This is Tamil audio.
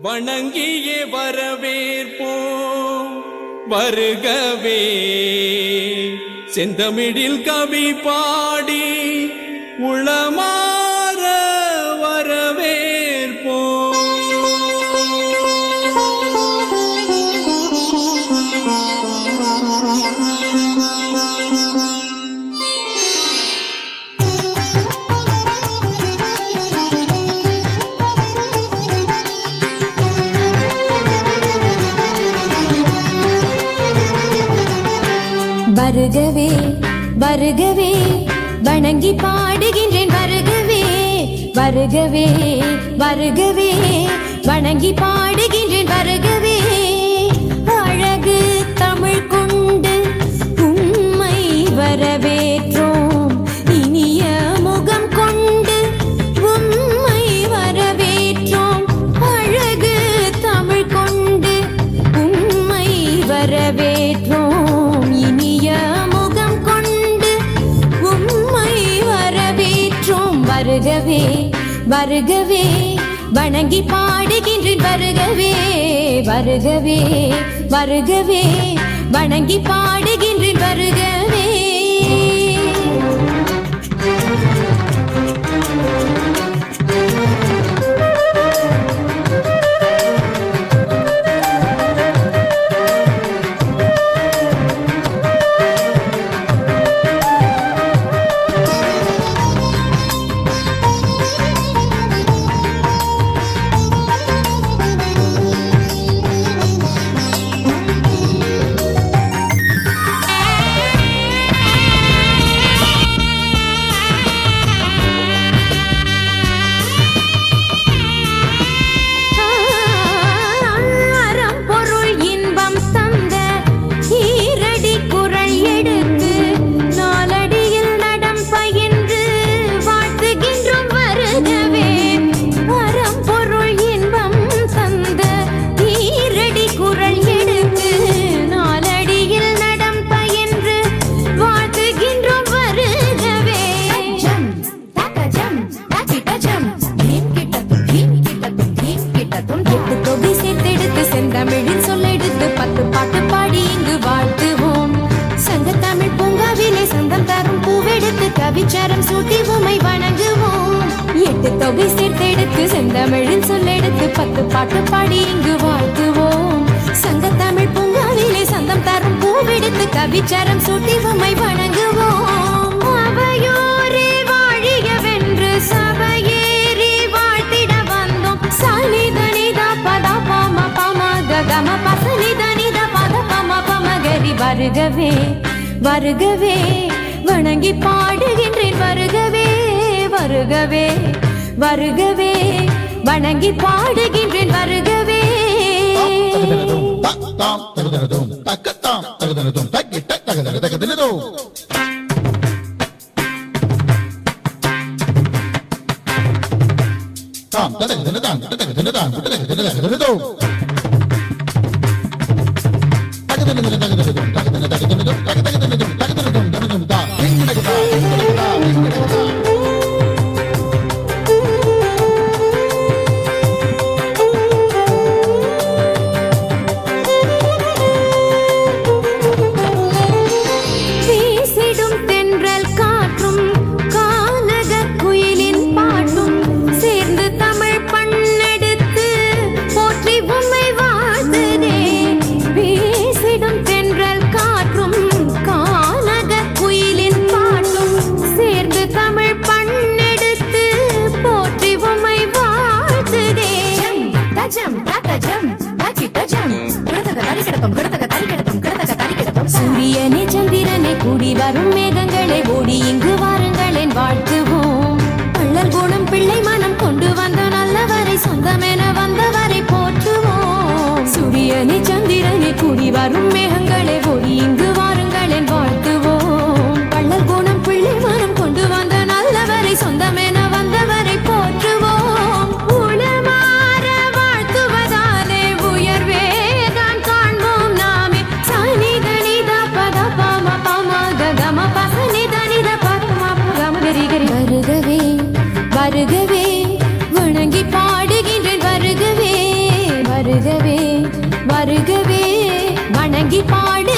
வணங்கியே வரவேற்போம் வருகவே செந்தமிழில் கவி பாடி உளமாற வரவேற்போம் வருகவே வருகவே வணங்கி பாடுகின்றேன் வருகவே வருகவே வருகவே வணங்கி பாடுகின்றேன் வருகவே அழகு தமிழ் கொண்டு உம்மை வரவேற்றோம் இனிய முகம் கொண்டு உம்மை வரவேற்றோம் அழகு தமிழ் கொண்டு உம்மை வரவேற்றோம் இனிய முகம் கொண்டு உம்மை வரவேற்றோம் வருகவே வருகவே வணங்கி பாடுகின்றேன் வருகவே வருகவே வருகவே வணங்கி பாடுகின்றேன் வருகவே அறம் பொருள் இன்பம் தந்த ஈரடி குரல் எடுத்து நாலடியில் நடம் பயின்று வாழ்த்துகின்றோம் வருகவே அறம் பொருள் இன்பம் தந்த ஈரடி குரல் எடுத்து நாலடியில் நடம் பயின்று வாழ்த்துகின்றோம் வருகவே ஜம் தாக்க ஜம் தாக்கிட்ட ஜம் தீம் கிட்டத்தும் தீம் கிட்டத்தும் தீம் கிட்டத்தும் எட்டு தொகை சேர்த்தெடுத்து செந்தமிழில் சொல்லெடுத்து பத்து பாட்டு பாடி இங்கு வாழ்த்துவோம் சங்கத்தமிழ் பூங்காவிலே சந்தம் தரும் பூவெடுத்து கவிச்சாரம் சூட்டி உமை வணங்குவோம் எட்டு தொகை சேர்த்தெடுத்து செந்தமிழில் சொல்லெடுத்து பத்து பாட்டு பாடி இங்கு வாழ்த்துவோம் சங்கத்தமிழ் பூங்காவிலே சந்தம் தரும் பூவெடுத்து கவிச்சாரம் சூட்டி உமை வணங்குவோம் அவையோரே வாழியவென்று சபையேறி வாழ்த்திட வந்தோம் சனிதனிதா பத பம பம கம பசனிதனித பத பம பம கரி வருகவே வருகவே வணங்கி பாடுகின்றேன் வருகவே வருகவே வருகவே வணங்கி பாடுகின்றேன் வருகவே தாம் தாம் தகுதனதும் தக்கத்தாம் தகுதனதும் தக்கிட்ட தகுதன தகுதனதும் தாம் தகுதன தாம் தகுதன தாம் தகுதன தகுதனதும் தகுதனதும் தகுதனதும் தகுதன தகுதனதும் தகுதனதும் தகுதனதும் தகுதனதும் தாம் எங்கடகுதா எங்கடகுதா எங்கடகுதா வீசிடும் தென்றல் காற்றும் கானக குயிலின் பாட்டும் சேர்ந்து தமிழ் பண்ணெடுத்து போற்றி உம்மை வாழ்த்துதே வீசிடும் தென்றல் காற்றும் கானக குயிலின் பாட்டும் சேர்ந்து தமிழ் பண்ணெடுத்து போற்றி உம்மை வாழ்த்துதே ஜம் தாக்க ஜம் தாக்கிட்ட ஜம் கிடத்தக தரி கிடத்தும் கிடத்தக தரி கிடத்தும் கிடத்தக தரி கிடத்தும் சூரியனே சந்திரனே கூடி வரும் மேகங்களே ஓடி இங்கு வாருங்களேன் வாழ்த்துவோம் பள்ளல் குணம் பிள்ளை மனம் கொண்டு வந்த நல்லவரை சொந்தமென வந்தவரை போற்றுவோம் சூரியனே சந்திரனே கூடி வரும் மேகங்களே ஓடி இங்கு வாருங்களேன் வாழ்த்துவோம் பள்ளல் குணம் பிள்ளை மனம் கொண்டு வந்த நல்லவரை சொந்தமென வந்தவரை போற்றுவோம் உளமாற வாழ்த்துவதாலே உயர்வே தான் காண்போம் நாமே சனி தனித பத பம பம கம பசனி தனித பம கம கரி கரி வருகவே வருகவே வணங்கி பாடுகின்றேன் வருகவே வருகவே வணங்கி பாடு